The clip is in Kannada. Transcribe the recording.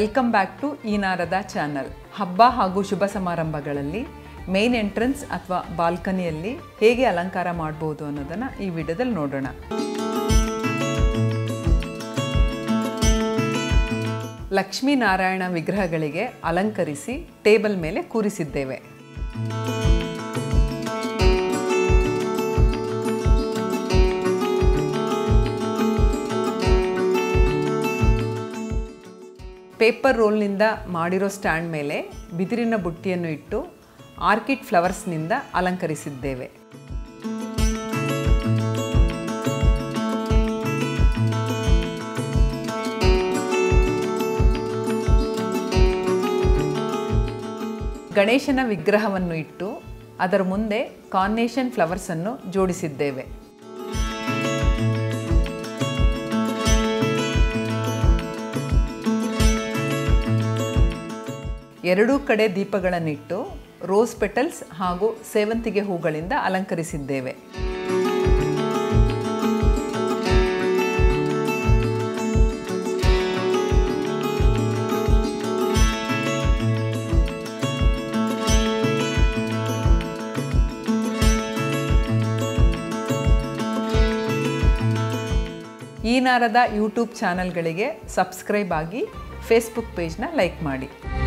ವೆಲ್ಕಮ್ ಬ್ಯಾಕ್ ಟು ಈ ನಾರದ ಚಾನಲ್ ಹಬ್ಬ ಹಾಗೂ ಶುಭ ಸಮಾರಂಭಗಳಲ್ಲಿ ಮೇನ್ ಎಂಟ್ರೆನ್ಸ್ ಅಥವಾ ಬಾಲ್ಕನಿಯಲ್ಲಿ ಹೇಗೆ ಅಲಂಕಾರ ಮಾಡ್ಬೋದು ಅನ್ನೋದನ್ನು ಈ ವಿಡಿಯೋದಲ್ಲಿ ನೋಡೋಣ ಲಕ್ಷ್ಮೀನಾರಾಯಣ ವಿಗ್ರಹಗಳಿಗೆ ಅಲಂಕರಿಸಿ ಟೇಬಲ್ ಮೇಲೆ ಕೂರಿಸಿದ್ದೇವೆ ಪೇಪರ್ ರೋಲ್ನಿಂದ ಮಾಡಿರೋ ಸ್ಟ್ಯಾಂಡ್ ಮೇಲೆ ಬಿದಿರಿನ ಬುಟ್ಟಿಯನ್ನು ಇಟ್ಟು ಆರ್ಕಿಡ್ ಫ್ಲವರ್ಸ್ನಿಂದ ಅಲಂಕರಿಸಿದ್ದೇವೆ ಗಣೇಶನ ವಿಗ್ರಹವನ್ನು ಇಟ್ಟು ಅದರ ಮುಂದೆ ಕಾರ್ನೇಷನ್ ಫ್ಲವರ್ಸನ್ನು ಜೋಡಿಸಿದ್ದೇವೆ ಎರಡೂ ಕಡೆ ದೀಪಗಳನ್ನಿಟ್ಟು ರೋಸ್ ಪೆಟಲ್ಸ್ ಹಾಗೂ ಸೇವಂತಿಗೆ ಹೂಗಳಿಂದ ಅಲಂಕರಿಸಿದ್ದೇವೆ ಈ ನಾರದ ಯೂಟ್ಯೂಬ್ ಚಾನಲ್ಗಳಿಗೆ ಸಬ್ಸ್ಕ್ರೈಬ್ ಆಗಿ ಫೇಸ್ಬುಕ್ ಪೇಜ್ನ ಲೈಕ್ ಮಾಡಿ